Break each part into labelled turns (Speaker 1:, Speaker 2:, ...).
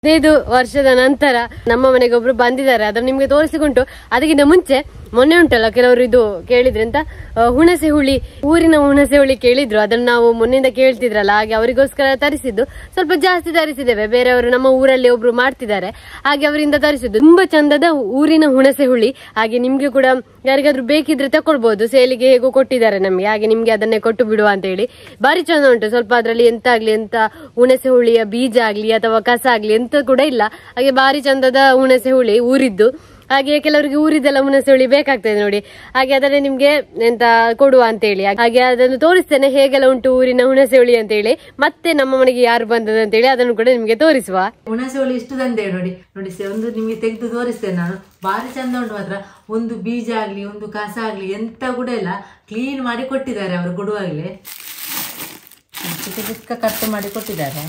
Speaker 1: ಹದಿನೈದು ವರ್ಷದ ನಂತರ ನಮ್ಮ ಮನೆಗೆ ಒಬ್ರು ಬಂದಿದ್ದಾರೆ ಅದನ್ನು ನಿಮ್ಗೆ ತೋರಿಸಿಕೊಂಡು ಅದಕ್ಕಿಂತ ಮುಂಚೆ ಮೊನ್ನೆ ಉಂಟಲ್ಲ ಕೆಲವರು ಇದು ಕೇಳಿದ್ರೆ ಅಂತ ಆ, ಹುಣಸೆ ಹುಳಿ ಊರಿನ ಹುಣಸೆ ಹುಳಿ ಕೇಳಿದ್ರು ಅದನ್ನು ನಾವು ಮೊನ್ನೆಯಿಂದ ಕೇಳ್ತಿದ್ರಲ್ಲ ಹಾಗೆ ಅವರಿಗೋಸ್ಕರ ತರಿಸಿದ್ದು ಸ್ವಲ್ಪ ಜಾಸ್ತಿ ತರಿಸಿದ್ದೇವೆ ಬೇರೆಯವರು ನಮ್ಮ ಊರಲ್ಲಿ ಒಬ್ರು ಮಾಡ್ತಿದ್ದಾರೆ ಹಾಗೆ ಅವರಿಂದ ತರಿಸಿದ್ದು ತುಂಬಾ ಚಂದದ ಊರಿನ ಹುಣಸೆ ಹುಳಿ ಹಾಗೆ ನಿಮ್ಗೆ ಕೂಡ ಯಾರಿಗಾದ್ರೂ ಬೇಕಿದ್ರೆ ತಕೊಳ್ಬಹುದು ಸೇಲಿಗೆ ಹೇಗೋ ಕೊಟ್ಟಿದ್ದಾರೆ ನಮ್ಗೆ ಹಾಗೆ ನಿಮ್ಗೆ ಅದನ್ನೇ ಕೊಟ್ಟು ಬಿಡುವ ಅಂತ ಹೇಳಿ ಬಾರಿ ಚಂದ ಉಂಟು ಸ್ವಲ್ಪ ಅದರಲ್ಲಿ ಎಂತ ಆಗ್ಲಿ ಎಂತ ಹುಣಸೆ ಹುಳಿಯ ಬೀಜ ಆಗ್ಲಿ ಅಥವಾ ಕಸ ಆಗ್ಲಿ ಎಂತ ಕೂಡ ಇಲ್ಲ ಹಾಗೆ ಬಾರಿ ಚಂದದ ಹುಣಸೆ ಹುಳಿ ಊರಿದ್ದು ಹಾಗೆ ಕೆಲವರಿಗೆ ಊರಿದೆಲ್ಲ ಹುಣಸೆ ಹುಳಿ ಬೇಕಾಗ್ತದೆ ನೋಡಿ ಹಾಗೆ ಅದನ್ನೇ ನಿಮ್ಗೆ ಎಂತ ಕೊಡುವ ಅಂತ ಹೇಳಿ ಹಾಗೆ ಅದನ್ನು ತೋರಿಸ್ತೇನೆ ಹೇಗೆಲ್ಲ ಉಂಟು ಊರಿನ ಹುಣಸೆ ಹುಳಿ ಅಂತ ಹೇಳಿ ಮತ್ತೆ ನಮ್ಮ ಮನೆಗೆ ಯಾರು ಬಂದದ ಅಂತ ಹೇಳಿ ಅದನ್ನು ಕೂಡ ನಿಮ್ಗೆ ತೋರಿಸುವ
Speaker 2: ಹುಣಸೆ ಹುಳಿ ಇಷ್ಟು ತಂದೆ ನೋಡಿ ನೋಡಿ ಸೆ- ಒಂದು ನಿಮಗೆ ತೆಗೆದು ತೋರಿಸ್ತೇನೆ ನಾನು ಭಾರಿ ಚಂದ ಉಂಟು ಮಾತ್ರ ಒಂದು ಬೀಜ ಆಗ್ಲಿ ಒಂದು ಕಸ ಆಗ್ಲಿ ಎಂತ ಕೂಡ ಇಲ್ಲ ಕ್ಲೀನ್ ಮಾಡಿ ಕೊಟ್ಟಿದ್ದಾರೆ ಅವರು ಕೊಡುವಾಗಲೇ ಚಿಕ್ಕ ಚಿಕ್ಕ ಕಟ್ ಮಾಡಿ ಕೊಟ್ಟಿದ್ದಾರೆ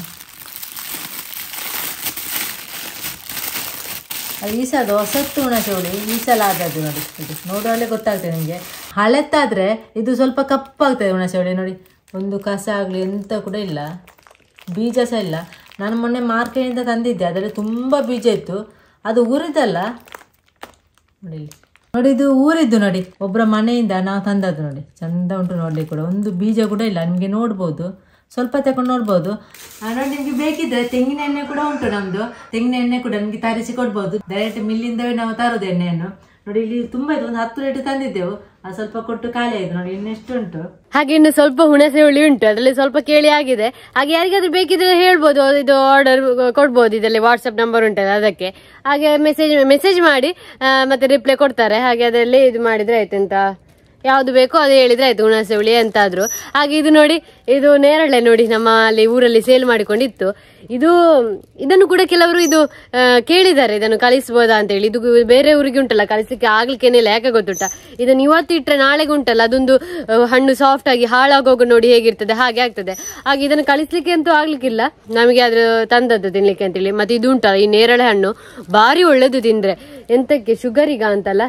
Speaker 2: ಅದು ಈ ಸಲ ಹೊಸತ್ತು ಹುಣಸೆ ಹುಳಿ ಈ ಸಲ ಆದದ್ದು ನೋಡಿ ಇದು ನೋಡುವಲ್ಲೇ ಗೊತ್ತಾಗ್ತದೆ ನಿಮಗೆ ಹಳೆತ್ತಾದ್ರೆ ಇದು ಸ್ವಲ್ಪ ಕಪ್ಪಾಗ್ತದೆ ಹುಣಸೆ ಹುಳಿ ನೋಡಿ ಒಂದು ಕಸ ಆಗಲಿ ಎಂತ ಕೂಡ ಇಲ್ಲ ಬೀಜ ಸಹ ಇಲ್ಲ ನಾನು ಮೊನ್ನೆ ಮಾರ್ಕೆಟಿಂದ ತಂದಿದ್ದೆ ಅದರಲ್ಲಿ ತುಂಬ ಬೀಜ ಇತ್ತು ಅದು ಊರಿದ್ದಲ್ಲ ನೋಡಿ ಇಲ್ಲಿ. ನೋಡಿ ಇದು ಊರಿದ್ದು ನೋಡಿ ಒಬ್ಬರ ಮನೆಯಿಂದ ನಾವು ತಂದದ್ದು ನೋಡಿ ಚಂದ ಉಂಟು ನೋಡ್ಲಿಕ್ಕೆ ಕೂಡ ಒಂದು ಬೀಜ ಕೂಡ ಇಲ್ಲ ನಿಮಗೆ ನೋಡ್ಬೋದು ಸ್ವಲ್ಪ ತಕೊಂಡು ನೋಡ್ಬೋದು ಆ, ನೋಡಿ ನಿಮ್ಗೆ ಬೇಕಿದ್ರೆ ತೆಂಗಿನ ಎಣ್ಣೆ ಕೂಡ ಉಂಟು ನಮ್ದು ತೆಂಗಿನ ಎಣ್ಣೆ ಕೂಡ ನಿಮ್ಗೆ ತರಿಸಿ ಕೊಡ್ಬೋದು ಡೈರೆಕ್ಟ್ ಮಿಲ್ಲಿಂದವೇ ನಾವು ತರೋದು ಎಣ್ಣೆಯನ್ನು ನೋಡಿ ಇಲ್ಲಿ ತುಂಬಾ ಇದೆ ಒಂದು ಹತ್ತು ಲೀಟರ್ ತಂದಿದ್ದೆವು ಅದು ಸ್ವಲ್ಪ ಕೊಟ್ಟು ಖಾಲಿ ಆಯ್ತು ನೋಡಿ ಇನ್ನೆಷ್ಟು ಉಂಟು
Speaker 1: ಹಾಗೆ ಇನ್ನು ಸ್ವಲ್ಪ ಹುಣಸೆ ಹುಳಿ ಉಂಟು ಅದರಲ್ಲಿ ಸ್ವಲ್ಪ ಕೇಳಿ ಆಗಿದೆ ಹಾಗೆ ಯಾರಿಗಾದ್ರೂ ಬೇಕಿದ್ರೆ ಹೇಳ್ಬೋದು ಇದು ಆರ್ಡರ್ ಕೊಡ್ಬೋದು ಇದರಲ್ಲಿ ವಾಟ್ಸಪ್ ನಂಬರ್ ಉಂಟಲ್ಲ ಅದಕ್ಕೆ ಹಾಗೆ ಮೆಸೇಜ್ ಮೆಸೇಜ್ ಮಾಡಿ ಆ, ಮತ್ತೆ ರಿಪ್ಲೈ ಕೊಡ್ತಾರೆ ಹಾಗೆ ಅದರಲ್ಲಿ ಇದು ಮಾಡಿದ್ರೆ ಆಯ್ತು ಅಂತ ಯಾವ್ದು ಬೇಕೋ ಅದು ಹೇಳಿದ್ರೆ ಆಯ್ತು ಹುಣಸೆ ಹುಳಿ ಎಂತಾದ್ರು ಹಾಗೆ ಇದು ನೋಡಿ ಇದು ನೇರಳೆ ನೋಡಿ ನಮ್ಮ ಅಲ್ಲಿ ಊರಲ್ಲಿ ಸೇಲ್ ಮಾಡಿಕೊಂಡಿತ್ತು ಇದು ಇದನ್ನು ಕೂಡ ಕೆಲವರು ಇದು ಆ, ಕೇಳಿದ್ದಾರೆ ಇದನ್ನು ಕಲಿಸ್ಬೋದಾ ಅಂತ ಹೇಳಿ ಇದು ಬೇರೆ ಊರಿಗೆ ಉಂಟಲ್ಲ ಕಲಿಸಲಿಕ್ಕೆ ಆಗ್ಲಿಕ್ಕೇನಿಲ್ಲ ಯಾಕೆ ಗೊತ್ತುಂಟ ಇದನ್ನು ಇವತ್ತು ಇಟ್ರೆ ನಾಳೆಗೆ ಉಂಟಲ್ಲ ಅದೊಂದು ಆ, ಹಣ್ಣು ಸಾಫ್ಟ್ ಆಗಿ ಹಾಳಾಗೋಗು ನೋಡಿ ಹೇಗಿರ್ತದೆ ಹಾಗೆ ಆಗ್ತದೆ ಹಾಗೆ ಇದನ್ನು ಕಲಿಸ್ಲಿಕ್ಕೆ ಅಂತೂ ಆಗ್ಲಿಕ್ಕಿಲ್ಲ ನಮಗೆ ಅದ್ರ ತಂದದ್ದು ತಿನ್ಲಿಕ್ಕೆ ಅಂತೇಳಿ ಮತ್ತೆ ಇದು ಉಂಟಲ್ಲ ಈ ನೇರಳೆ ಹಣ್ಣು ಭಾರಿ ಒಳ್ಳೇದು ತಿಂದ್ರೆ ಎಂತಕ್ಕೆ ಶುಗರಿಗ ಅಂತಲ್ಲ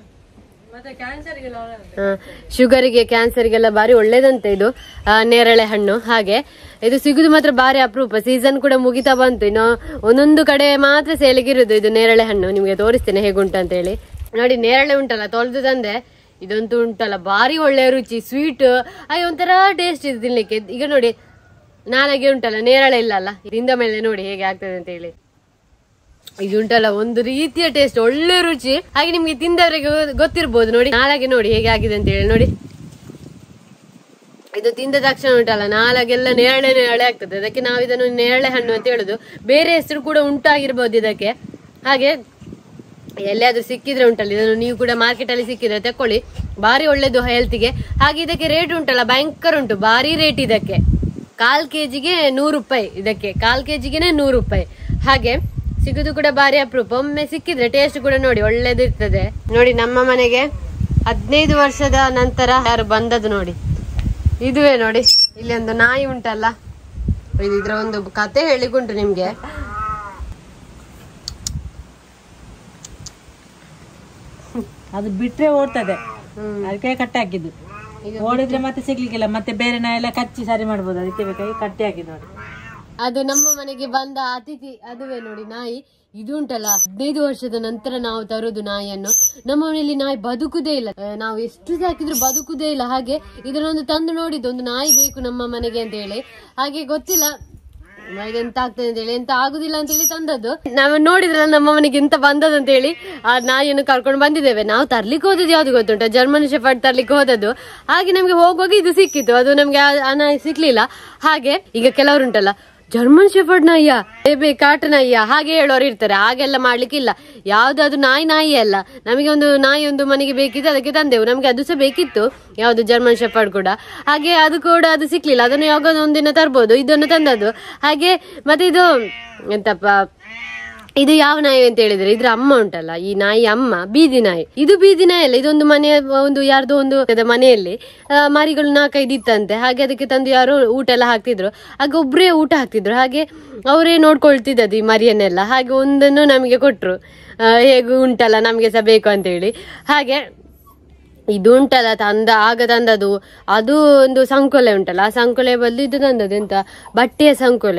Speaker 1: ಆ, ಶುಗರಿಗೆ ಕ್ಯಾನ್ಸರ್ಗೆಲ್ಲ ಬಾರಿ ಒಳ್ಳೇದಂತೆ ಇದು ಆ, ನೇರಳೆ ಹಣ್ಣು ಹಾಗೆ ಇದು ಸಿಗುದು ಮಾತ್ರ ಬಾರಿ ಅಪರೂಪ ಸೀಸನ್ ಕೂಡ ಮುಗಿತಾ ಬಂತು ಇನ್ನು ಒಂದೊಂದು ಕಡೆ ಮಾತ್ರ ಸೇಲಿಗಿರುದು ಇದು ನೇರಳೆ ಹಣ್ಣು ನಿಮ್ಗೆ ತೋರಿಸ್ತೇನೆ ಹೇಗುಂಟು ಅಂತ ಹೇಳಿ ನೋಡಿ ನೇರಳೆ ಉಂಟಲ್ಲ ತೊಳೆದು ತಂದೆ ಇದಂತೂ ಉಂಟಲ್ಲ ಬಾರಿ ಒಳ್ಳೆ ರುಚಿ ಸ್ವೀಟ್ ಹಾಗೆ ಒಂಥರ ಟೇಸ್ಟ್ ಇದೆ ತಿನ್ಲಿಕ್ಕೆ ಈಗ ನೋಡಿ ನಾಳೆಗೆ ಉಂಟಲ್ಲ ನೇರಳೆ ಇಲ್ಲಲ್ಲ ತಿಂದ ಮೇಲೆ ನೋಡಿ ಹೇಗೆ ಆಗ್ತದೆ ಅಂತ ಹೇಳಿ ಇದು ಉಂಟಲ್ಲ ಒಂದು ರೀತಿಯ ಟೇಸ್ಟ್ ಒಳ್ಳೆ ರುಚಿ ಹಾಗೆ ನಿಮ್ಗೆ ತಿಂದವರಿಗೆ ಗೊ- ಗೊತ್ತಿರ್ಬೋದು ನೋಡಿ ನಾಳೆಗೆ ನೋಡಿ ಹೇಗೆ ಆಗಿದೆ ಅಂತ ಹೇಳಿ ನೋಡಿ ಇದು ತಿಂದ ತಕ್ಷಣ ಉಂಟಲ್ಲ ನಾಳೆಗೆಲ್ಲ ನೇರಳೆ ನೇರಳೆ ಆಗ್ತದೆ ಅದಕ್ಕೆ ನಾವು ಇದನ್ನು ನೇರಳೆ ಹಣ್ಣು ಅಂತ ಹೇಳುದು ಬೇರೆ ಹೆಸರು ಕೂಡ ಉಂಟಾಗಿರ್ಬೋದು ಇದಕ್ಕೆ ಹಾಗೆ ಎಲ್ಲಿಯಾದ್ರೂ ಸಿಕ್ಕಿದ್ರೆ ಉಂಟಲ್ಲ ಇದನ್ನು ನೀವು ಕೂಡ ಮಾರ್ಕೆಟ್ ಅಲ್ಲಿ ಸಿಕ್ಕಿದ್ರೆ ತಕೊಳ್ಳಿ ಬಾರಿ ಒಳ್ಳೇದು ಹೆಲ್ತ್ಗೆ ಹಾಗೆ ಇದಕ್ಕೆ ರೇಟ್ ಉಂಟಲ್ಲ ಭಯಂಕರ ಉಂಟು ಬಾರಿ ರೇಟ್ ಇದಕ್ಕೆ ಕಾಲ್ ಕೆಜಿಗೆ ನೂರು ರೂಪಾಯಿ ಇದಕ್ಕೆ ಕಾಲ್ ಕೆಜಿಗೆನೆ ನೂರು ರೂಪಾಯಿ ಹಾಗೆ ಸಿಗುದು ಕೂಡ ಬಾರಿ ಅಪರೂಪ ಒಮ್ಮೆ ಸಿಕ್ಕಿದ್ರೆ ಟೇಸ್ಟ್ ಕೂಡ ನೋಡಿ ಒಳ್ಳೇದಿರ್ತದೆ ನೋಡಿ ನಮ್ಮ ಮನೆಗೆ ಹದಿನೈದು ವರ್ಷದ ನಂತರ ಯಾರು ಬಂದದ್ದು ನೋಡಿ ಇದುವೇ ನೋಡಿ ಇಲ್ಲಿ ಒಂದು ನಾಯಿ ಉಂಟಲ್ಲ ಇದು ಇದ್ರ ಒಂದು ಕತೆ ಹೇಳಿಕುಂಟು ನಿಮ್ಗೆ
Speaker 2: ಅದು ಬಿಟ್ರೆ ಓಡ್ತದೆ ಅದಕ್ಕೆ ಕಟ್ಟಿ ಹಾಕಿದ್ದು ಓಡಿದ್ರೆ ಮತ್ತೆ ಸಿಗ್ಲಿಕ್ಕಿಲ್ಲ ಮತ್ತೆ ಬೇರೆ ನಾಯಿ ಎಲ್ಲ ಕಚ್ಚಿ ಸರಿ ಮಾಡ್ಬೋದು ಅದಕ್ಕೆ ಬೇಕಾಗಿ ಕಟ್ಟಿ ಹಾಕಿದ್ದು ನೋಡಿ
Speaker 1: ಅದು ನಮ್ಮ ಮನೆಗೆ ಬಂದ ಅತಿಥಿ ಅದುವೇ ನೋಡಿ ನಾಯಿ ಇದು ಉಂಟಲ್ಲ ಹದಿನೈದು ವರ್ಷದ ನಂತರ ನಾವು ತರೋದು ನಾಯಿಯನ್ನು ನಮ್ಮ ಮನೆಯಲ್ಲಿ ನಾಯಿ ಬದುಕುದೇ ಇಲ್ಲ ಆ, ನಾವು ಎಷ್ಟು ಸಾಕಿದ್ರು ಬದುಕುದೇ ಇಲ್ಲ ಹಾಗೆ ಇದನ್ನೊಂದು ತಂದು ನೋಡಿದ್ದು ಒಂದು ನಾಯಿ ಬೇಕು ನಮ್ಮ ಮನೆಗೆ ಅಂತ ಹೇಳಿ ಹಾಗೆ ಗೊತ್ತಿಲ್ಲ ಎಂತ ಆಗ್ತದೆ ಅಂತ ಹೇಳಿ ಎಂತ ಆಗುದಿಲ್ಲ ಅಂತ ಹೇಳಿ ತಂದದ್ದು ನಾವು ನೋಡಿದ್ರಲ್ಲ ನಮ್ಮ ಮನೆಗೆ ಎಂತ ಬಂದದ್ದು ಅಂತ ಹೇಳಿ ಆ ನಾಯಿಯನ್ನು ಕರ್ಕೊಂಡು ಬಂದಿದ್ದೇವೆ ನಾವು ತರ್ಲಿಕ್ಕೆ ಹೋದದ್ದು ಯಾವ್ದು ಗೊತ್ತುಂಟ ಜರ್ಮನ್ ಶೆಫರ್ಡ್ ತರ್ಲಿಕ್ಕೆ ಹೋದದ್ದು ಹಾಗೆ ನಮ್ಗೆ ಹೋಗುವಾಗ ಇದು ಸಿಕ್ಕಿತ್ತು ಅದು ನಮ್ಗೆ ಆ- ಆ ನಾಯಿ ಸಿಕ್ಲಿಲ್ಲ ಹಾಗೆ ಈಗ ಕೆಲವರು ಉಂಟಲ್ಲ ಜರ್ಮನ್ ಶೆಫರ್ಡ್ ನಾಯಿಯ ಬೇಬಿ ಕಾಟ ನಾಯಿಯ ಹಾಗೆ ಹೇಳೋರು ಇರ್ತಾರೆ ಹಾಗೆಲ್ಲ ಮಾಡ್ಲಿಕ್ಕಿಲ್ಲ ಯಾವ್ದು ನಾಯಿ ನಾಯಿ ಅಲ್ಲ ನಮಗೆ ಒಂದು ನಾಯಿ ಒಂದು ಮನೆಗೆ ಬೇಕಿತ್ತು ಅದಕ್ಕೆ ತಂದೆವು ನಮ್ಗೆ ಅದು ಸಹ ಬೇಕಿತ್ತು ಯಾವ್ದು ಜರ್ಮನ್ ಶೆಫರ್ಡ್ ಕೂಡ ಹಾಗೆ ಅದು ಕೂಡ ಅದು ಸಿಕ್ಲಿಲ್ಲ ಅದನ್ನು ಯಾವಾಗ ಒಂದಿನ ತರ್ಬೋದು ಇದನ್ನು ತಂದದ್ದು ಹಾಗೆ ಮತ್ತೆ ಇದು ಎಂತಪ್ಪ ಇದು ಯಾವ ನಾಯಿ ಅಂತ ಹೇಳಿದ್ರೆ ಇದ್ರ ಅಮ್ಮ ಉಂಟಲ್ಲ ಈ ನಾಯಿ ಅಮ್ಮ ಬೀದಿ ನಾಯಿ ಇದು ಬೀದಿ ನಾಯಿ ಅಲ್ಲ ಇದೊಂದು ಮನೆಯ ಒಂದು ಯಾರ್ದೋ ಒಂದು ಮನೆಯಲ್ಲಿ ಆ, ಮರಿಗಳು ನಾಲ್ಕೈದು ಇತ್ತಂತೆ ಹಾಗೆ ಅದಕ್ಕೆ ತಂದು ಯಾರು ಊಟ ಎಲ್ಲ ಹಾಕ್ತಿದ್ರು ಆಗ ಒಬ್ರೇ ಊಟ ಹಾಕ್ತಿದ್ರು ಹಾಗೆ ಅವರೇ ನೋಡ್ಕೊಳ್ತಿದ್ದದ್ದು ಈ ಮರಿಯನ್ನೆಲ್ಲ ಹಾಗೆ ಒಂದನ್ನು ನಮಗೆ ಕೊಟ್ರು ಆ, ಹೇಗೂ ಉಂಟಲ್ಲ ನಮಗೆ ಸಹ ಬೇಕು ಅಂತ ಹೇಳಿ ಹಾಗೆ ಇದು ಉಂಟಲ್ಲ ತಂದ ಆಗ ತಂದದು ಅದು ಒಂದು ಸಂಕೊಲೆ ಉಂಟಲ್ಲ ಆ ಸಂಕೊಲೆ ಬದಲು ಇದು ತಂದದ್ದು ಎಂತ ಬಟ್ಟೆಯ ಸಂಕೊಲೆ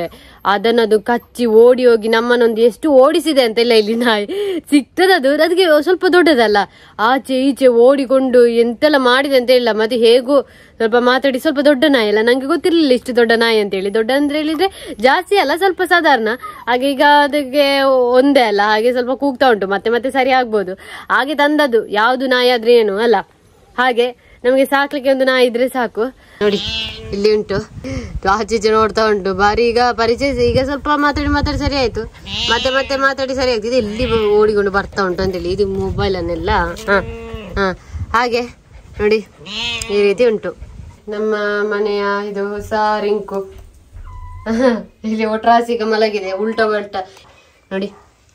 Speaker 1: ಅದನ್ನದು ಕಚ್ಚಿ ಓಡಿ ಹೋಗಿ ನಮ್ಮನ್ನೊಂದು ಎಷ್ಟು ಓಡಿಸಿದೆ ಅಂತೆಲ್ಲ ಇಲ್ಲಿ ನಾಯಿ ಸಿಗ್ತದದು ಅದಕ್ಕೆ ಸ್ವಲ್ಪ ದೊಡ್ಡದಲ್ಲ ಆಚೆ ಈಚೆ ಓಡಿಕೊಂಡು ಎಂತೆಲ್ಲ ಮಾಡಿದೆ ಅಂತ ಇಲ್ಲ ಮತ್ತೆ ಹೇಗೂ ಸ್ವಲ್ಪ ಮಾತಾಡಿ ಸ್ವಲ್ಪ ದೊಡ್ಡ ನಾಯಿ ಅಲ್ಲ ನಂಗೆ ಗೊತ್ತಿರ್ಲಿಲ್ಲ ಇಷ್ಟು ದೊಡ್ಡ ನಾಯಿ ಅಂತ ಹೇಳಿ ದೊಡ್ಡ ಅಂದ್ರೆ ಹೇಳಿದ್ರೆ ಜಾಸ್ತಿ ಅಲ್ಲ ಸ್ವಲ್ಪ ಸಾಧಾರಣ ಹಾಗೆ ಈಗ ಅದಕ್ಕೆ ಒಂದೇ ಅಲ್ಲ ಹಾಗೆ ಸ್ವಲ್ಪ ಕೂಗ್ತಾ ಉಂಟು ಮತ್ತೆ ಮತ್ತೆ ಸರಿ ಆಗ್ಬೋದು ಹಾಗೆ ತಂದದ್ದು ಯಾವ್ದು ನಾಯಿ ಆದ್ರೆ ಏನು ಅಲ್ಲ ಹಾಗೆ ನಮಗೆ ಸಾಕ್ಲಿಕ್ಕೆ ಒಂದು ನಾಯಿ ಇದ್ರೆ ಸಾಕು ನೋಡಿ ಇಲ್ಲಿ ಉಂಟು ಆಚೆ ಈಚೆ ನೋಡ್ತಾ ಉಂಟು ಬಾರಿ ಈಗ ಪರಿಚಯ ಈಗ ಸ್ವಲ್ಪ ಮಾತಾಡಿ ಮಾತಾಡಿ ಸರಿ ಆಯ್ತು ಮತ್ತೆ ಮತ್ತೆ ಮಾತಾಡಿ ಸರಿ ಆಗ್ತಿದೆ ಇಲ್ಲಿ ಬ- ಓಡಿಕೊಂಡು ಬರ್ತಾ ಉಂಟು ಅಂತೇಳಿ ಇದು ಮೊಬೈಲ್ ಅನ್ನೆಲ್ಲ ಹ ಹ ಹಾಗೆ ನೋಡಿ ಈ ರೀತಿ ಉಂಟು ನಮ್ಮ ಮನೆಯ ಇದು ಹೊಸ ರಿಂಕು ಇಲ್ಲಿ ಒಟ್ರಾಸಿಗ ಮಲಗಿದೆ ಉಲ್ಟ ಬಲ್ಟ ನೋಡಿ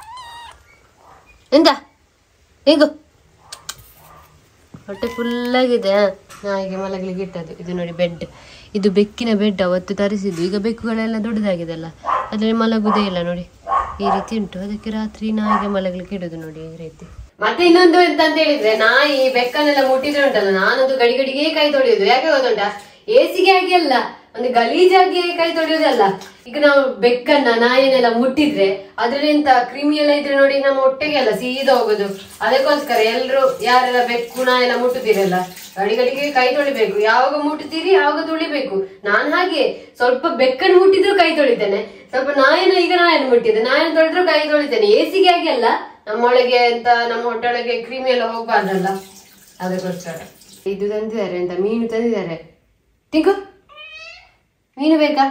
Speaker 1: ಎಂತ ಹೇಗೋ ಹೊಟ್ಟೆ ಫುಲ್ ಆಗಿದೆ ನಾಯಿಗೆ ಮಲಗಲಿಕ್ಕೆ ಇಟ್ಟದ್ದು ಇದು ನೋಡಿ ಬೆಡ್ ಇದು ಬೆಕ್ಕಿನ ಬೆಡ್ ಅವತ್ತು ತರಿಸಿದ್ದು ಈಗ ಬೆಕ್ಕುಗಳೆಲ್ಲ ದೊಡ್ಡದಾಗಿದೆ ಅಲ್ಲ ಅದ್ರಲ್ಲಿ ಮಲಗುದೇ ಇಲ್ಲ ನೋಡಿ ಈ ರೀತಿ ಉಂಟು ಅದಕ್ಕೆ ರಾತ್ರಿ ನಾಯಿಗೆ ಮಲಗಲಿಕ್ಕೆ ಇಡುದು ನೋಡಿ ಈ ರೀತಿ ಮತ್ತೆ ಇನ್ನೊಂದು ಎಂತ ಅಂತ ಹೇಳಿದ್ರೆ ನಾಯಿ ಬೆಕ್ಕನ್ನೆಲ್ಲ ಮುಟ್ಟಿದ್ರೆ ಉಂಟಲ್ಲ ನಾನೊಂದು ಗಡಿ ಗಡಿಗೆ ಕೈ ತೊಳೆಯುದು ಯಾಕೆ ಗೊತ್ತುಂಟಾ ಏಸಿಗೆ ಆಗಿ ಅಲ್ಲ ಒಂದು ಗಲೀಜಾಗಿ ಕೈ ತೊಳೆಯೋದಲ್ಲ ಈಗ ನಾವು ಬೆಕ್ಕನ್ನ ನಾಯಿನೆಲ್ಲ ಮುಟ್ಟಿದ್ರೆ ಅದ್ರಲ್ಲಿ ಎಂತ ಕ್ರಿಮಿ ಎಲ್ಲ ಇದ್ರೆ ನೋಡಿ ನಮ್ಮ ಹೊಟ್ಟೆಗೆ ಅಲ್ಲ ಸೀದಾ ಹೋಗೋದು ಅದಕ್ಕೋಸ್ಕರ ಎಲ್ರು ಯಾರೆಲ್ಲ ಬೆಕ್ಕು ನಾಯಿ ಎಲ್ಲ ಮುಟ್ಟುತ್ತೀರಲ್ಲ ಗಡಿ ಗಡಿಗೆ ಕೈ ತೊಳಿಬೇಕು ಯಾವಾಗ ಮುಟ್ಟುತ್ತೀರಿ ಯಾವಾಗ ತೊಳಿಬೇಕು ನಾನ್ ಹಾಗೆ ಸ್ವಲ್ಪ ಬೆಕ್ಕನ್ನು ಮುಟ್ಟಿದ್ರು ಕೈ ತೊಳಿತೇನೆ ಸ್ವಲ್ಪ ನಾಯಿನ ಈಗ ನಾಯನ್ನು ಮುಟ್ಟಿದ್ದೆ ನಾಯನ್ನು ತೊಳೆದ್ರು ಕೈ ತೊಳಿತೇನೆ ಏಸಿಗೆ ಆಗಿ ಅಲ್ಲ ನಮ್ಮೊಳಗೆ ಅಂತ ನಮ್ಮ ಹೊಟ್ಟೆಯೊಳಗೆ ಕ್ರಿಮಿ ಎಲ್ಲ ಹೋಗ್ಬಾರ್ದಲ್ಲ ಅದಕ್ಕೋಸ್ಕರ ಇದು ತಂದಿದ್ದಾರೆ ಅಂತ ಮೀನು ತಂದಿದ್ದಾರೆ ತಿಂಕು ಮೀನು ಬೇಕಾ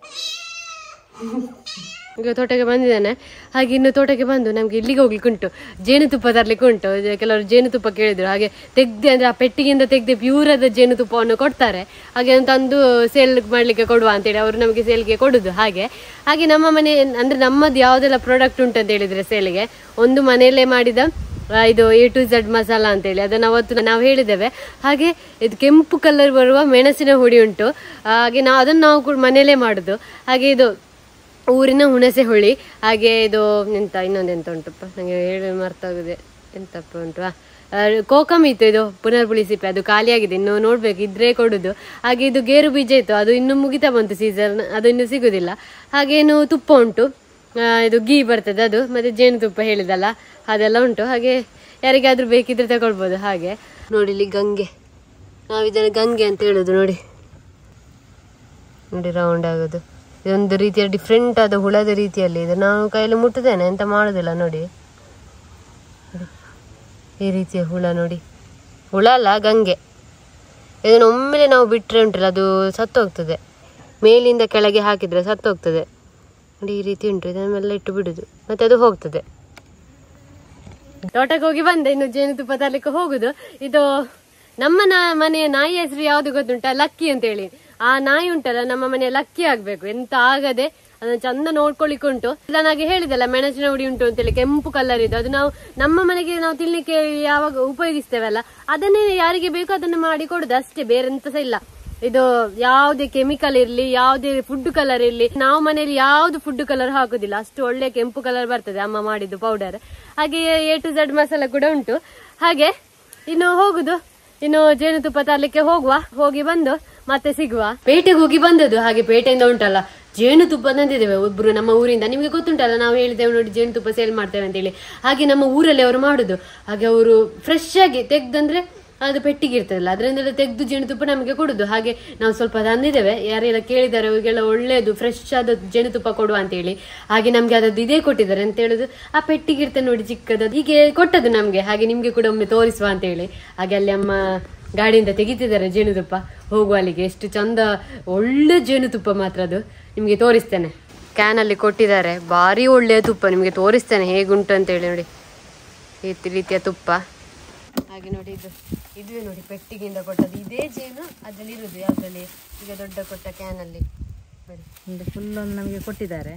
Speaker 1: ಈಗ ತೋಟಕ್ಕೆ ಬಂದಿದ್ದಾನೆ ಹಾಗೆ ಇನ್ನು ತೋಟಕ್ಕೆ ಬಂದು ನಮ್ಗೆ ಇಲ್ಲಿಗೆ ಹೋಗ್ಲಿಕ್ಕೆ ಉಂಟು ಜೇನುತುಪ್ಪ ತರ್ಲಿಕ್ಕೆ ಉಂಟು ಇದು ಕೆಲವರು ಜೇನುತುಪ್ಪ ಕೇಳಿದ್ರು ಹಾಗೆ ತೆಗ್ದೆ ಅಂದ್ರೆ ಆ ಪೆಟ್ಟಿಗೆಯಿಂದ ತೆಗ್ದೆ ಪ್ಯೂರದ ಜೇನುತುಪ್ಪವನ್ನು ಕೊಡ್ತಾರೆ ಹಾಗೆ ತಂದು ಸೇಲ್ ಮಾಡ್ಲಿಕ್ಕೆ ಕೊಡುವ ಅಂತೇಳಿ ಅವರು ನಮಗೆ ಸೇಲ್ಗೆ ಕೊಡುದು ಹಾಗೆ ಹಾಗೆ ನಮ್ಮ ಮನೆ ಅಂದ್ರೆ ನಮ್ಮದು ಯಾವ್ದೆಲ್ಲ ಪ್ರಾಡಕ್ಟ್ ಉಂಟು ಅಂತ ಹೇಳಿದ್ರೆ ಸೇಲ್ಗೆ ಒಂದು ಮನೆಯಲ್ಲೇ ಮಾಡಿದ ಆ, ಇದು ಎ ಟು ಝಡ್ ಮಸಾಲ ಅಂತೇಳಿ ಅದನ್ನು ಅವತ್ತು ನಾವು ಹೇಳಿದ್ದೇವೆ ಹಾಗೆ ಇದು ಕೆಂಪು ಕಲರ್ ಬರುವ ಮೆಣಸಿನ ಹುಡಿ ಉಂಟು ಹಾಗೆ ನಾವು ಅದನ್ನು ನಾವು ಕೂಡ ಮನೆಯಲ್ಲೇ ಮಾಡುದು ಹಾಗೆ ಇದು ಊರಿನ ಹುಣಸೆ ಹುಳಿ ಹಾಗೆ ಇದು ಎಂತ ಇನ್ನೊಂದೆಂತ ಉಂಟಪ್ಪ ನನಗೆ ಹೇಳಿ ಮರ್ತಾಗಿದೆ ಎಂತಪ್ಪ ಉಂಟು ಆ, ಆ, ಕೋಕಮ್ ಇತ್ತು ಇದು ಪುನರ್ಪುಳಿ ಸಿಪ್ಪೆ ಅದು ಖಾಲಿಯಾಗಿದೆ ಇನ್ನು ನೋಡ್ಬೇಕು ಇದ್ರೆ ಕೊಡುದು ಹಾಗೆ ಇದು ಗೇರು ಬೀಜ ಇತ್ತು ಅದು ಇನ್ನು ಮುಗಿತಾ ಬಂತು ಸೀಸನ್ ಅದು ಇನ್ನು ಸಿಗುದಿಲ್ಲ ಹಾಗೇನು ತುಪ್ಪ ಉಂಟು ಆ, ಇದು ಗೀ ಬರ್ತದೆ ಅದು ಮತ್ತೆ ಜೇನುತುಪ್ಪ ಹೇಳಿದಲ್ಲ ಅದೆಲ್ಲ ಉಂಟು ಹಾಗೆ ಯಾರಿಗಾದ್ರೂ ಬೇಕಿದ್ರೆ ತಗೊಳ್ಬೋದು ಹಾಗೆ ನೋಡಿ ಇಲ್ಲಿ ಗಂಗೆ ನಾವು ಇದನ್ನು ಗಂಗೆ ಅಂತ ಹೇಳುದು ನೋಡಿ ನೋಡಿ ರೌಂಡ್ ಆಗೋದು ಇದೊಂದು ರೀತಿಯ ಡಿಫ್ರೆಂಟ್ ಆದ ಹುಳದ ರೀತಿಯಲ್ಲಿ ಇದೆ ನಾನು ಕೈಯಲ್ಲಿ ಮುಟ್ಟುತ್ತೇನೆ ಎಂತ ಮಾಡೋದಿಲ್ಲ ನೋಡಿ ನೋಡಿ. ಈ ರೀತಿಯ ಹುಳ ನೋಡಿ ಹುಳ ಅಲ್ಲ ಗಂಗೆ ಇದನ್ನು ಒಮ್ಮೆಲೆ ನಾವು ಬಿಟ್ಟರೆ ಉಂಟಲ್ಲ ಅದು ಸತ್ತೋಗ್ತದೆ ಮೇಲಿಂದ ಕೆಳಗೆ ಹಾಕಿದರೆ ಸತ್ತೋಗ್ತದೆ ನೋಡಿ ಈ ರೀತಿ ಉಂಟು ಇದನ್ನೆಲ್ಲ ಇಟ್ಟು ಬಿಡುದು ಮತ್ತೆ ಅದು ಹೋಗ್ತದೆ ತೋಟಕ್ಕೆ ಹೋಗಿ ಬಂದೆ ಇನ್ನು ಜೇನುತುಪ್ಪ ತರ್ಲಿಕ್ಕೆ ಹೋಗುದು ಇದು ನಮ್ಮ ನಾ- ಮನೆಯ ನಾಯಿ ಹೆಸರು ಯಾವ್ದು ಗೊತ್ತುಂಟ ಲಕ್ಕಿ ಅಂತ ಹೇಳಿ ಆ ನಾಯಿ ಉಂಟಲ್ಲ ನಮ್ಮ ಮನೆಯ ಲಕ್ಕಿ ಆಗ್ಬೇಕು ಎಂತ ಆಗದೆ ಅದನ್ನ ಚಂದ ನೋಡ್ಕೊಳ್ಳಿಕ್ಕೆ ಉಂಟು ನನಗೆ ಹೇಳಿದಲ್ಲ ಮೆಣಸಿನ ಹುಡಿ ಉಂಟು ಅಂತೇಳಿ ಕೆಂಪು ಕಲರ್ ಇದು ಅದು ನಾವು ನಮ್ಮ ಮನೆಗೆ ನಾವು ತಿನ್ಲಿಕ್ಕೆ ಯಾವಾಗ ಉಪಯೋಗಿಸ್ತೇವಲ್ಲ ಅದನ್ನೇ ಯಾರಿಗೆ ಬೇಕೋ ಅದನ್ನ ಮಾಡಿ ಕೊಡುದು ಅಷ್ಟೇ ಬೇರೆ ಎಂತ ಸಹ ಇಲ್ಲ ಇದು ಯಾವುದೇ ಕೆಮಿಕಲ್ ಇರ್ಲಿ ಯಾವುದೇ ಫುಡ್ ಕಲರ್ ಇರ್ಲಿ ನಾವು ಮನೆಯಲ್ಲಿ ಯಾವ್ದು ಫುಡ್ ಕಲರ್ ಹಾಕುದಿಲ್ಲ ಅಷ್ಟು ಒಳ್ಳೆ ಕೆಂಪು ಕಲರ್ ಬರ್ತದೆ ಅಮ್ಮ ಮಾಡಿದ್ದು ಪೌಡರ್ ಹಾಗೆ ಎ ಟು ಝಡ್ ಮಸಾಲ ಕೂಡ ಉಂಟು ಹಾಗೆ ಇನ್ನು ಹೋಗುದು ಇನ್ನು ಜೇನುತುಪ್ಪ ತರ್ಲಿಕ್ಕೆ ಹೋಗುವ ಹೋಗಿ ಬಂದು ಮತ್ತೆ ಸಿಗುವ ಪೇಟೆಗೆ ಹೋಗಿ ಬಂದದ್ದು ಹಾಗೆ ಪೇಟೆಯಿಂದ ಉಂಟಲ್ಲ ಜೇನುತುಪ್ಪ ತಂದಿದ್ದೇವೆ ಒಬ್ರು ನಮ್ಮ ಊರಿಂದ ನಿಮಗೆ ಗೊತ್ತುಂಟಲ್ಲ ನಾವು ಹೇಳಿದ್ದೇವೆ ನೋಡಿ ಜೇನುತುಪ್ಪ ಸೇಲ್ ಮಾಡ್ತೇವೆ ಅಂತೇಳಿ ಹಾಗೆ ನಮ್ಮ ಊರಲ್ಲಿ ಅವರು ಮಾಡುದು ಹಾಗೆ ಅವರು ಫ್ರೆಶ್ ಆಗಿ ತೆಗ್ದಂದ್ರೆ ಅದು ಪೆಟ್ಟಿಗೆ ಇರ್ತದಲ್ಲ ಅದರಿಂದೆಲ್ಲ ತೆಗೆದು ಜೇನುತುಪ್ಪ ನಮಗೆ ಕೊಡುದು ಹಾಗೆ ನಾವು ಸ್ವಲ್ಪ ತಂದಿದ್ದೇವೆ ಯಾರೆಲ್ಲ ಕೇಳಿದ್ದಾರೆ ಅವರಿಗೆಲ್ಲ ಒಳ್ಳೇದು ಫ್ರೆಶ್ ಆದ ಜೇನುತುಪ್ಪ ಕೊಡುವ ಅಂತ ಹೇಳಿ ಹಾಗೆ ನಮ್ಗೆ ಅದದ್ದು ಇದೇ ಕೊಟ್ಟಿದ್ದಾರೆ ಅಂತ ಹೇಳುದು ಆ ಪೆಟ್ಟಿಗೆ ಇರ್ತದೆ ನೋಡಿ ಚಿಕ್ಕದು ಹೀಗೆ ಕೊಟ್ಟದ್ದು ನಮ್ಗೆ ಹಾಗೆ ನಿಮ್ಗೆ ಕೂಡ ಒಮ್ಮೆ ತೋರಿಸುವ ಅಂತ ಹೇಳಿ ಹಾಗೆ ಅಲ್ಲಿ ಅಮ್ಮ ಗಾಡಿಯಿಂದ ತೆಗಿತಿದ್ದಾರೆ ಜೇನುತುಪ್ಪ ಹೋಗುವ ಅಲ್ಲಿಗೆ ಎಷ್ಟು ಚಂದ ಒಳ್ಳೆ ಜೇನುತುಪ್ಪ ಮಾತ್ರ ಅದು ನಿಮ್ಗೆ ತೋರಿಸ್ತೇನೆ ಕ್ಯಾನ್ ಅಲ್ಲಿ ಕೊಟ್ಟಿದ್ದಾರೆ ಭಾರಿ ಒಳ್ಳೆಯ ತುಪ್ಪ ನಿಮ್ಗೆ ತೋರಿಸ್ತೇನೆ ಹೇಗುಂಟು ಅಂತ ಹೇಳಿ ನೋಡಿ ಈ ರೀತಿಯ ತುಪ್ಪ ಹಾಗೆ ನೋಡಿ ಇದು ಇದುವೇ ನೋಡಿ ಪೆಟ್ಟಿಗೆಯಿಂದ ಕೊಟ್ಟದ್ದು ಇದೇ ಜೇನು ಅದ್ರಲ್ಲಿ ಇರುದು ಯಾವ್ದ್ರಲ್ಲಿ ಈಗ ದೊಡ್ಡ ಕೊಟ್ಟ ಕ್ಯಾನ್ ಅಲ್ಲಿ ನೋಡಿ
Speaker 2: ಒಂದು ಫುಲ್ ಒಂದು ನಮಗೆ ಕೊಟ್ಟಿದ್ದಾರೆ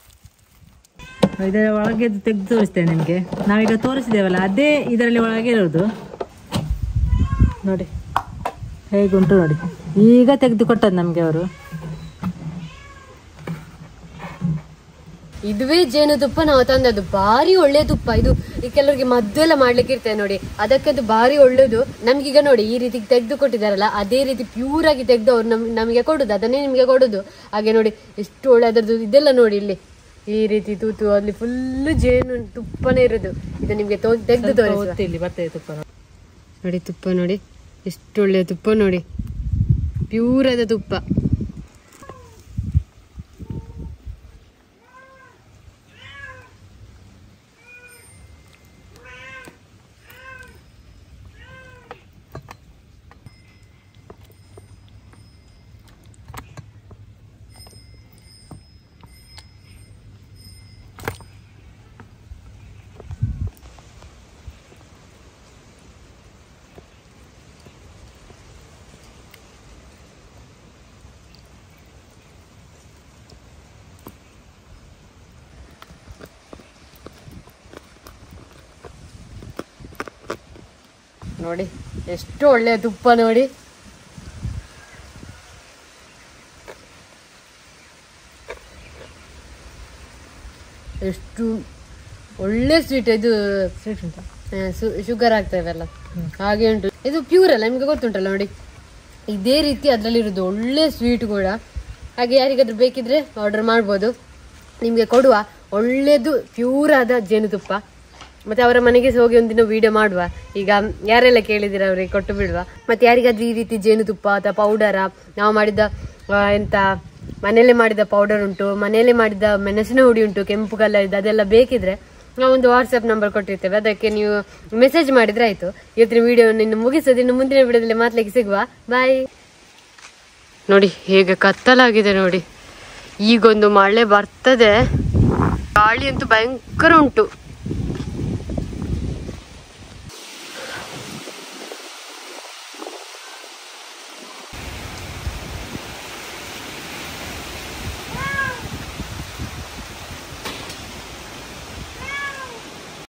Speaker 2: ಇದರ ಒಳಗೆ ತೆಗೆದು ತೋರಿಸ್ತೇನೆ ನಿಮಗೆ ನಾವೀಗ ತೋರಿಸಿದ್ದೇವಲ್ಲ ಅದೇ ಇದರಲ್ಲಿ ಒಳಗೆ ಇರೋದು ನೋಡಿ ಹೇಗುಂಟು ನೋಡಿ ಈಗ ತೆಗೆದು ಕೊಟ್ಟದ್ದು ನಮಗೆ ಅವರು
Speaker 1: ಇದುವೇ ಜೇನುತುಪ್ಪ ನಾವು ತಂದದ್ದು ಭಾರಿ ಒಳ್ಳೆ ತುಪ್ಪ ಇದು ಈ ಕೆಲವರಿಗೆ ಮದ್ದು ಎಲ್ಲ ಮಾಡ್ಲಿಕ್ಕೆ ಇರ್ತದೆ ನೋಡಿ ಅದಕ್ಕಂತೂ ಭಾರಿ ಒಳ್ಳೇದು ನಮ್ಗೀಗ ನೋಡಿ ಈ ರೀತಿ ತೆಗೆದು ಕೊಟ್ಟಿದಾರಲ್ಲ ಅದೇ ರೀತಿ ಪ್ಯೂರ್ ಆಗಿ ತೆಗೆದು ಅವ್ರು ನಮ್ ನಮಗೆ ಕೊಡುದು ಅದನ್ನೇ ನಿಮಗೆ ಕೊಡುದು ಹಾಗೆ ನೋಡಿ ಎಷ್ಟು ಒಳ್ಳೆ ಅದರದ್ದು ಇದೆಲ್ಲ ನೋಡಿ ಇಲ್ಲಿ ಈ ರೀತಿ ತೂತು ಅಲ್ಲಿ ಫುಲ್ ಜೇನು ತುಪ್ಪನೇ ಇರೋದು ಇದು ನಿಮ್ಗೆ ತೆಗೆದು ತೋರಿಸುವ
Speaker 2: ಒತ್ತಿ ಇಲ್ಲಿ ಬರ್ತದೆ ತುಪ್ಪ ನೋಡಿ
Speaker 1: ನೋಡಿ ತುಪ್ಪ ನೋಡಿ ಎಷ್ಟು ಒಳ್ಳೆ ತುಪ್ಪ ನೋಡಿ ಪ್ಯೂರ್ ಆದ ತುಪ್ಪ ನೋಡಿ ಎಷ್ಟು ಒಳ್ಳೆ ತುಪ್ಪ ನೋಡಿ ಎಷ್ಟು ಒಳ್ಳೆ ಸ್ವೀಟ್ ಇದು
Speaker 2: ಸ್ವೀಟ್ ಉಂಟಾ
Speaker 1: ಶುಗರ್ ಆಗ್ತವೆಲ್ಲ ಹಾಗೆ ಉಂಟು ಇದು ಪ್ಯೂರ್ ಅಲ್ಲ ನಿಮ್ಗೆ ಗೊತ್ತುಂಟಲ್ಲ ನೋಡಿ ಇದೇ ರೀತಿ ಅದರಲ್ಲಿ ಇರೋದು ಒಳ್ಳೆ ಸ್ವೀಟ್ ಕೂಡ ಹಾಗೆ ಯಾರಿಗಾದ್ರೂ ಬೇಕಿದ್ರೆ ಆರ್ಡರ್ ಮಾಡ್ಬೋದು ನಿಮಗೆ ಕೊಡುವ ಒಳ್ಳೇದು ಪ್ಯೂರ್ ಆದ ಜೇನುತುಪ್ಪ ಮತ್ತೆ ಅವರ ಮನೆಗೆ ಸಹ ಹೋಗಿ ಒಂದಿನ ವಿಡಿಯೋ ಮಾಡುವ ಈಗ ಯಾರೆಲ್ಲ ಕೇಳಿದಿರ ಅವರಿಗೆ ಕೊಟ್ಟು ಬಿಡುವ ಮತ್ತೆ ಯಾರಿಗಾದ್ರೂ ಈ ರೀತಿ ಜೇನುತುಪ್ಪ ಅಥವಾ ಪೌಡರ ನಾವು ಮಾಡಿದ ಆ, ಎಂತ ಮನೆಯಲ್ಲೇ ಮಾಡಿದ ಪೌಡರ್ ಉಂಟು ಮನೆಯಲ್ಲೇ ಮಾಡಿದ ಮೆಣಸಿನ ಹುಡಿ ಉಂಟು ಕೆಂಪು ಕಲರ್ ಇದು ಅದೆಲ್ಲ ಬೇಕಿದ್ರೆ ನಾವೊಂದು ವಾಟ್ಸ್ಆಪ್ ನಂಬರ್ ಕೊಟ್ಟಿರ್ತೇವೆ ಅದಕ್ಕೆ ನೀವು ಮೆಸೇಜ್ ಮಾಡಿದ್ರೆ ಆಯ್ತು ಇವತ್ತಿನ ವಿಡಿಯೋ ಇನ್ನು ಮುಗಿಸೋದು ಇನ್ನು ಮುಂದಿನ ವಿಡಿಯೋದಲ್ಲಿ ಮಾತಾಡ್ಲಿಕ್ಕೆ ಸಿಗುವ ಬಾಯ್ ನೋಡಿ ಹೇಗೆ ಕತ್ತಲಾಗಿದೆ ನೋಡಿ ಈಗೊಂದು ಮಳೆ ಬರ್ತದೆ ಗಾಳಿ ಅಂತೂ ಭಯಂಕರ ಉಂಟು